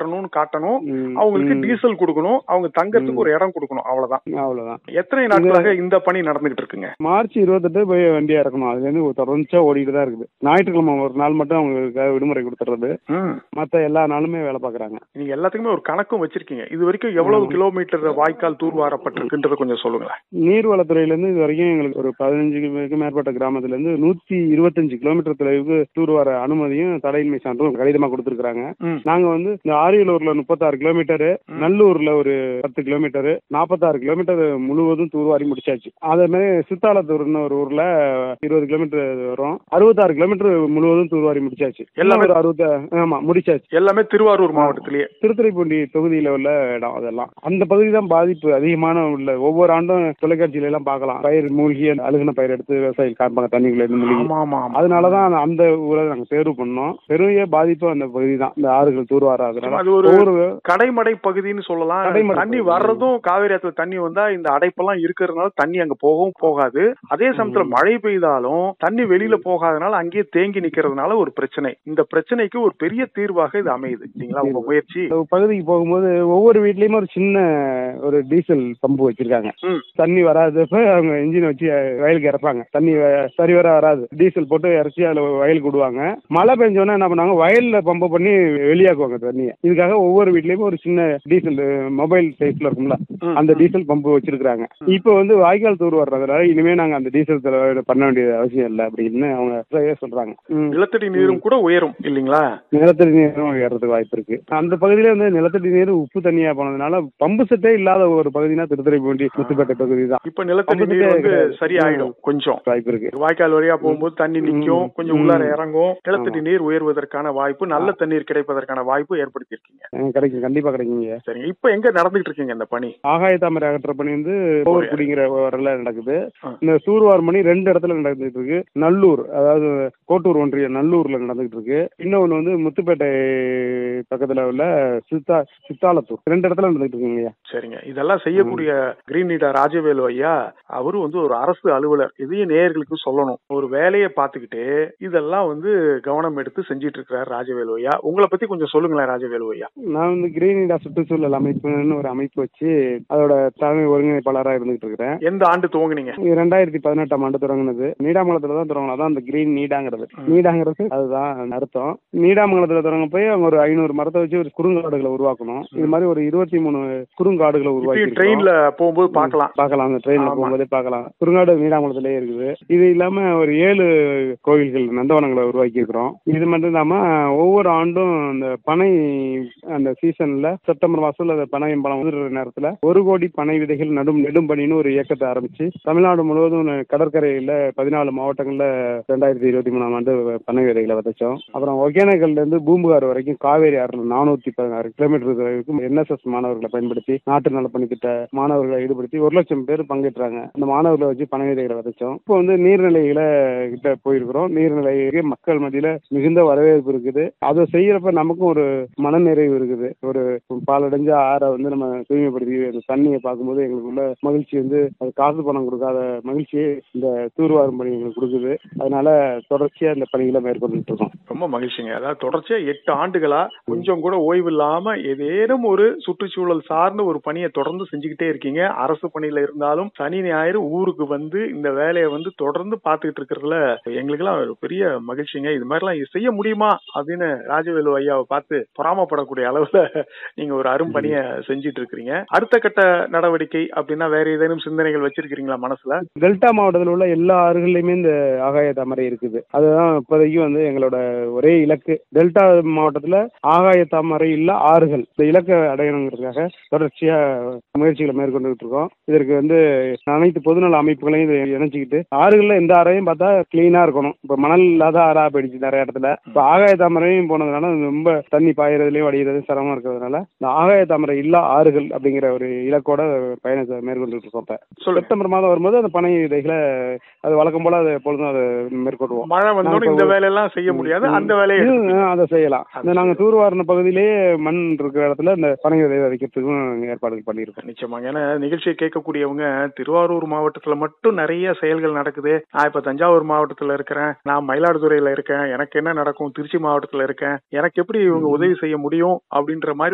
வரணும்னு காட்டணும் ம், அவங்களுக்கு ம். டீசல் கொடுக்கணும் அவங்க தங்கறதுக்கு ஒரு இடம் கொடுக்கணும் அவ்வளவுதான் அவ்வளவுதான் எத்தனை நாட்களாக இந்த பணி நடந்துகிட்டு இருக்குங்க மார்ச் இருபத்தெட்டு போய் வண்டியா இறக்கணும் அதுல இருந்து தொடர்ச்சியா ஓடிட்டு தான் இருக்குது ஞாயிற்றுக்கிழமை ஒரு நாள் மட்டும் அவங்களுக்கு விடுமுறை கொடுத்துறது ம். மத்த எல்லா நாளுமே வேலை பாக்குறாங்க நீங்க எல்லாத்துக்குமே ஒரு கணக்கும் வச்சிருக்கீங்க இது வரைக்கும் எவ்வளவு ஆமா. கிலோமீட்டர் வாய்க்கால் தூர்வாரப்பட்டிருக்குன்றத கொஞ்சம் சொல்லுங்களேன் நீர்வளத்துறையில இருந்து இது வரைக்கும் எங்களுக்கு ஒரு பதினஞ்சுக்கு மேற்பட்ட கிராமத்துல இருந்து நூத்தி இருபத்தஞ்சு கிலோமீட்டர் தொலைவுக்கு டூர் வர அனுமதியும் தடையின்மை சான்றும் கடிதமா கொடுத்துருக்காங்க ம். நாங்க வந்து இந்த ஆரியலூர்ல முப்பத்தாறு கிலோமீட்டர் ம். நல்லூர்ல ஒரு பத்து கிலோமீட்டர் நாற்பத்தாறு கிலோமீட்டர் முழுவதும் தூர்வாரி முடிச்சாச்சு அதே மாதிரி சித்தாலத்தூர்னு ஒரு ஊர்ல இருபது கிலோமீட்டர் வரும் அறுபத்தாறு கிலோமீட்டர் முழுவதும் தூர்வாரி முடிச்சாச்சு எல்லாமே- இன்னும் ஒரு அறுபத்தி ஆமா முடிச்சாச்சு எல்லாமே திருவாரூர் மாவட்டத்திலேயே திருத்துறைப்பூண்டி தொகுதியில உள்ள இடம் அதெல்லாம் அந்த பகுதி தான் பாதிப்பு அதிகமான உள்ள ஒவ்வொரு ஆண்டும் தொலைக்காட்சியில எல்லாம் பார்க்கலாம் பயிர் மூழ்கி அழுகுன பயிர் எடுத்து விவசாயிகள் காண்பாங்க தண்ணிக்குள்ள இருந்து மூழ்கி ஆமா ஆமா ஆமா அதனாலதான் அந்த- அந்த ஊரை நாங்க தேர்வு பண்ணோம் பெரிய பாதிப்பு அந்த பகுதி தான் இந்த ஆறுகள் தூர்வாராதனால அது ஒரு ஒவ்வொரு கடைமடை பகுதின்னு சொல்லலாம் கடைமடை தண்ணி பகுதி. வர்றதும் காவேரி ஆத்துல தண்ணி வந்தா இந்த அடைப்பெல்லாம் இருக்கிறதுனால தண்ணி அங்க போகவும் போகாது அதே சமயத்துல மழை பெய்தாலும் தண்ணி வெளியில போகாதனால அங்கேயே தேங்கி நிக்கிறதுனால ஒரு பிரச்சனை இந்த பிரச்சனைக்கு ஒரு பெரிய தீர்வாக இது அமையுது இல்லைங்களா உங்க முயற்சி இந்த பகுதிக்கு போகும்போது ஒவ்வொரு வீட்லயுமே ஒரு சின்ன ஒரு டீசல் பம்பு வச்சிருக்காங்க ம். தண்ணி வராதப்ப அவங்க இன்ஜின் வச்சு வயலுக்கு இறப்பாங்க தண்ணி வ- சரிவர வராது டீசல் போட்டு இறச்சி அதுல வயலுக்கு விடுவாங்க மழை பெஞ்சோன்னா என்ன பண்ணாங்க வயல்ல பம்பு பண்ணி வெளியாக்குவாங்க தண்ணியை இதுக்காக ஒவ்வொரு வீட்லயுமே ஒரு சின்ன டீசல் மொபைல் சைஸ்ல இருக்கும்ல ம், அந்த ம். டீசல் பம்பு வச்சிருக்காங்க இப்போ வந்து வாய்க்கால் தூர் வர்றதுனால இனிமே நாங்க அந்த டீசல் செலவு பண்ண வேண்டிய அவசியம் இல்லை அப்படின்னு அவங்க சரியா சொல்றாங்க ம். நிலத்தடி நீரும் கூட உயரும் இல்லைங்களா நிலத்தடி நீரும் ஏறதுக்கு வாய்ப்பு இருக்கு அந்த பகுதியில வந்து நிலத்தடி நீர் உப்பு தண்ணியா போனதுனால பம்பு செட்டே இல்லாத ஒரு பகுதினா திருத்துறைப்பூண்டி முத்துப்பேட்டை பகுதி தான் இப்ப நிலத்தடி பம்பு நீர் செட்டே வந்து கிடையாது. சரியாயிடும் கொஞ்சம் வாய்ப்பு இருக்கு வாய்க்கால் வழியா போகும்போது தண்ணி நிக்கும் ம், கொஞ்சம் ம். உள்ளார இறங்கும் நிலத்தடி ஆமா. நீர் உயர்வதற்கான வாய்ப்பு நல்ல தண்ணீர் கிடைப்பதற்கான வாய்ப்பு ஏற்படுத்தி இருக்கீங்க அஹ் கிடைக்கும் கண்டிப்பா கிடைக்குங்க சரிங்க இப்ப எங்க நடந்துகிட்டு இருக்கீங்க இந்த பணி ஆகாய தாமரை அகற்ற பணி வந்து குடிங்கிற வரல நடக்குது ஆ. இந்த சூர்வார் மணி ரெண்டு இடத்துல நடந்துட்டு இருக்கு நல்லூர் அதாவது கோட்டூர் ஒன்றிய நல்லூர்ல நடந்துகிட்டு இருக்கு இன்னொன்னு வந்து முத்துப்பேட்டை பக்கத்துல உள்ள சித்தா சித்தாலத்தூர் ரெண்டு இடத்துல நடந்துட்டு இருக்குங்க சரிங்க இதெல்லாம் செய்யக்கூடிய கிரீன் லீடர் ராஜவேலு ஐயா அவரு வந்து ஒரு அரசு அலுவலர் இதையும் நேயர்களுக்கு சொல்லணும் ஒரு வேலையை பார்த்துக்கிட்டு இதெல்லாம் வந்து கவனம் எடுத்து செஞ்சிட்டு இருக்கிறார் ராஜவேலு ஐயா உங்களை பத்தி கொஞ்சம் சொல்லுங்களேன் ராஜவேலு ஐயா நான் வந்து கிரீன் இண்டியா சுற்றுச்சூழல் அமைப்புன்னு ஒரு அமைப்பு வச்சு அதோட தலைமை ஒருங்கிணைப்பாளராக இருந்துகிட்டு இருக்கிறேன் எந்த ஆண்டு துவங்குனீங்க இது ரெண்டாயிரத்தி பதினெட்டாம் ஆண்டு தொடங்கினது நீடாமங்கலத்துல தான் தொடங்கணும் அதான் அந்த கிரீன் நீடாங்கிறது ம். நீடாங்கிறது அதுதான் அர்த்தம் நீடாமங்கலத்துல தொடங்க போய் அவங்க ஒரு ஐநூறு மரத்தை வச்சு ஒரு குறுங்காடுகளை உருவாக்கணும் இது மாதிரி ஒரு இருபத்தி மூணு குறுங்காடுகளை இப்படி உருவாக்கி ட்ரெயின்ல போகும்போது பார்க்கலாம் பார்க்கலாம் அந்த ட்ரெயின்ல ஆமா. போகும்போதே பார்க்கலாம் குறுங்காடு நீடாமங்கலத்திலே இருக்குது இது இல்லாம ஒரு ஏழு கோவில்கள் நந்தவனங்களை உருவாக்கி இருக்கிறோம் இது மட்டும் இல்லாம ஒவ்வொரு ஆண்டும் அந்த பனை அந்த சீசன்ல செப்டம்பர் மாசத்துல அந்த பனை பழம் உதிர்ற நேரத்துல ஒரு கோடி பனை விதைகள் நடும் நெடும்பணின்னு ஒரு இயக்கத்தை ஆரம்பிச்சு தமிழ்நாடு முழுவதும் கடற்கரையில பதினாலு மாவட்டங்கள்ல ரெண்டாயிரத்தி இருபத்தி மூணாம் ஆண்டு பனை விதைகளை விதைச்சோம் அப்புறம் ஒகேனக்கல்ல இருந்து பூம்புகார் வரைக்கும் காவேரி ஆறுல நானூத்தி பதினாறு கிலோமீட்டர் வரைக்கும் என்எஸ்எஸ் மாணவர்களை பயன்படுத்தி நாட்டு நலப்பணி திட்ட மாணவர்களை ஈடுபடுத்தி ஒரு லட்சம் பேர் பங்கேற்றாங்க அந்த மாணவர்களை வச்சு பனை விதைகளை விதைச்சோம் இப்போ வந்து நீர்நிலைகளை கிட்ட போயிருக்கிறோம் நீர்நிலைக்கு மக்கள் மத்தியில மிகுந்த வரவேற்பு இருக்குது அதை செய்யறப்ப நமக்கும் ஒரு மனநிறைவு இருக்குது ஒரு பாலடைஞ்ச ஆறை வந்து நம்ம தூய்மைப்படுத்தி அந்த தண்ணியை பார்க்கும்போது எங்களுக்குள்ள மகிழ்ச்சி வந்து அது காசு பணம் கொடுக்காத மகிழ்ச்சியை இந்த தூர்வாரும் பணி எங்களுக்கு கொடுக்குது அதனால தொடர்ச்சியா இந்த பணிகளை மேற்கொண்டுட்டு இருக்கோம் ரொம்ப மகிழ்ச்சிங்க அதாவது தொடர்ச்சியா எட்டு ஆண்டுகளா கொஞ்சம் கூட ஓய்வு இல்லாம ஏதேனும் ஒரு சுற்றுச்சூழல் சார்ந்த ஒரு பணியை தொடர்ந்து செஞ்சுக்கிட்டே இருக்கீங்க அரசு பணியில இருந்தாலும் சனி ஞாயிறு ஊருக்கு வந்து இந்த வேலையை வந்து தொடர்ந்து பார்த்துக்கிட்டு இருக்கிறதுல எங்களுக்கெல்லாம் ஒரு பெரிய மகிழ்ச்சிங்க இது மாதிரிலாம் இது செய்ய முடியுமா அப்படின்னு ராஜவேலு ஐயாவை பார்த்து பொறாமப்படக்கூடிய அளவுல நீங்க ஒரு அரும்பணியை செஞ்சிட்டு இருக்கிறீங்க அடுத்த கட்ட நடவடிக்கை அப்படின்னா வேற ஏதேனும் சிந்தனைகள் வச்சிருக்கீங்களா மனசுல டெல்டா மாவட்டத்தில் உள்ள எல்லா ஆறுகள்லையுமே இந்த ஆகாய தாமரை இருக்குது அதுதான் இப்போதைக்கு வந்து எங்களோட ஒரே இலக்கு டெல்டா மாவட்டத்தில் ஆகாய தாமரை இல்ல ஆறுகள் இந்த இலக்கை அடையணுங்கிறதுக்காக தொடர்ச்சியா முயற்சிகளை மேற்கொண்டுகிட்டு இருக்கோம் இதற்கு வந்து அனைத்து பொதுநல அமைப்புகளையும் இதை இணைச்சிக்கிட்டு ஆறுகள்ல எந்த ஆறையும் பார்த்தா கிளீனா இருக்கணும் இப்போ மணல் இல்லாத ஆறா போயிடுச்சு நிறைய இடத்துல இப்போ ஆகாய தாமரையும் போனதுனால ரொம்ப தண்ணி பாயறதுலயும் வடிகிறதும் சிரமம் இருக்கிறதுனால இந்த ஆகாய தாமரை இல்லா ஆறுகள் அப்படிங்கிற ஒரு இலக்கோட பயணத்தை மேற்கொண்டுட்டு இருக்கோம் இப்ப சொல்லுங்க செப்டம்பர் மாதம் வரும்போது அந்த பனை விதைகளை அது வழக்கம் போல அது எப்பொழுதும் அதை மேற்கொள்வோம் மழை வந்தோடனே நாங்க இந்த ஒரு- வேலையெல்லாம் செய்ய முடியாது ம். அந்த வேலையை இது, எடுத்துப்பீங்க. ஆ, அதை செய்யலாம் அது இந்த நாங்க தூர்வாரின பகுதியிலேயே மண் இருக்கிற இடத்துல இந்த பனை விதை விதைக்கிறதுக்கும் ஏற்பாடுகள் பண்ணியிருக்கோம் நிச்சயமாங்க ஏன்னா நிகழ்ச்சியை கேட்கக்கூடியவங்க திருவாரூர் மாவட்டத்துல மட்டும் நிறைய செயல்கள் நடக்குது நான் இப்ப தஞ்சாவூர் மாவட்டத்துல இருக்கிறேன் நான் மயிலாடுதுறையில இருக்கேன் எனக்கு என்ன நடக்கும் திருச்சி மாவட்டத்துல இருக்கேன் எனக்கு எப்படி இவங்க உதவி செய்ய முடியும் அப்படின்ற மாதிரி